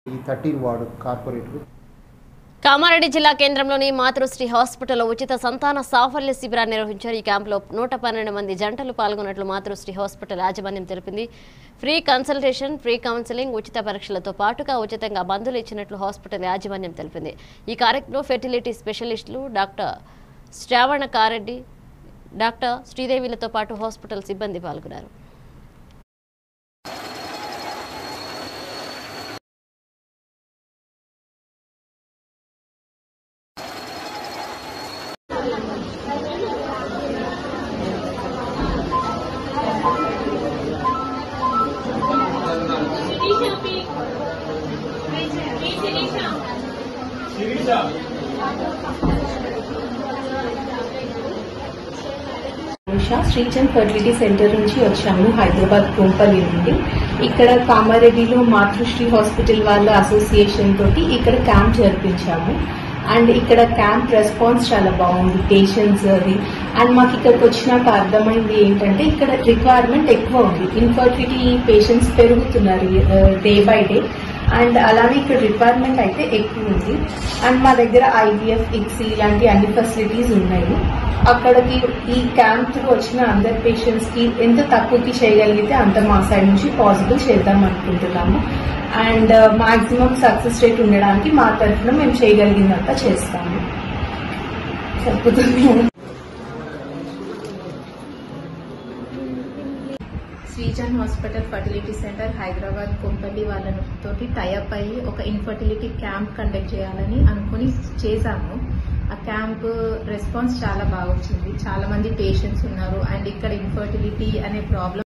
ఈ thirteen ward corporator Kamareddy జిల్లా కేంద్రంలోని మాతృశ్రీ హాస్పిటల్లో ఉచిత సంతాన సాఫల్య శిబిరాన్ని నిర్వహించారు ఈ క్యాంపులో నూట పన్నెండు మంది జంటలు పాల్గొన్నట్లు మాతృశ్రీ హాస్పిటల్ యాజమాన్యం తెలిపింది ఫ్రీ కన్సల్టేషన్ ఫ్రీ కౌన్సిలింగ్ ఉచిత పరీక్షలతో పాటుగా ఉచితంగా మందులు ఇచ్చినట్లు హాస్పిటల్ యాజమాన్యం తెలిపింది ఈ కార్యక్రమంలో ఫెర్టిలిటీ స్పెషలిస్టులు డాక్టర్ శ్రావణ కారెడ్డి డాక్టర్ శ్రీదేవిలతో పాటు హాస్పిటల్ సిబ్బంది పాల్గొన్నారు ఉషా శ్రీచంద్ ఫర్టిలిటీ సెంటర్ నుంచి వచ్చాము హైదరాబాద్ కోంపల్లి నుండి ఇక్కడ కామారెడ్డిలో మాతృశ్రీ హాస్పిటల్ వాళ్ళ అసోసియేషన్ తోటి ఇక్కడ క్యాంప్ జరిపించాము అండ్ ఇక్కడ క్యాంప్ రెస్పాన్స్ చాలా బాగుంది పేషెంట్స్ అది అండ్ మాకు ఇక్కడికి వచ్చినాక అర్థమైంది ఏంటంటే ఇక్కడ రిక్వైర్మెంట్ ఎక్కువ ఉంది ఇన్ఫర్టిలిటీ పేషెంట్స్ పెరుగుతున్నారు డే బై డే అండ్ అలానే ఇక్కడ రిక్వైర్మెంట్ అయితే ఎక్కువ ఉంది అండ్ మా దగ్గర ఐవీఎఫ్ ఇక్సీ ఇలాంటి అన్ని ఫెసిలిటీస్ ఉన్నాయి అక్కడికి ఈ క్యాంప్ త్రూ వచ్చిన అందరి పేషెంట్స్ కి ఎంత తక్కువకి చేయగలిగితే అంత మా సైడ్ నుంచి పాసిబుల్ చేద్దాం అనుకుంటున్నాము అండ్ మాక్సిమం సక్సెస్ రేట్ ఉండడానికి మా తరఫున మేము చేయగలిగినంత చేస్తాము చెప్పుతున్నాము Srijan hospital fertility centre Hyderabad Kompally వాళ్ళతోటి టైఅప్ అయ్యి ఒక ఇన్ఫర్టిలిటీ క్యాంప్ కండక్ట్ చేయాలని అనుకుని చేశాము ఆ క్యాంప్ రెస్పాన్స్ చాలా బాగా వచ్చింది చాలా మంది పేషెంట్స్ ఉన్నారు అండ్ ఇక్కడ ఇన్ఫర్టిలిటీ అనే ప్రాబ్లం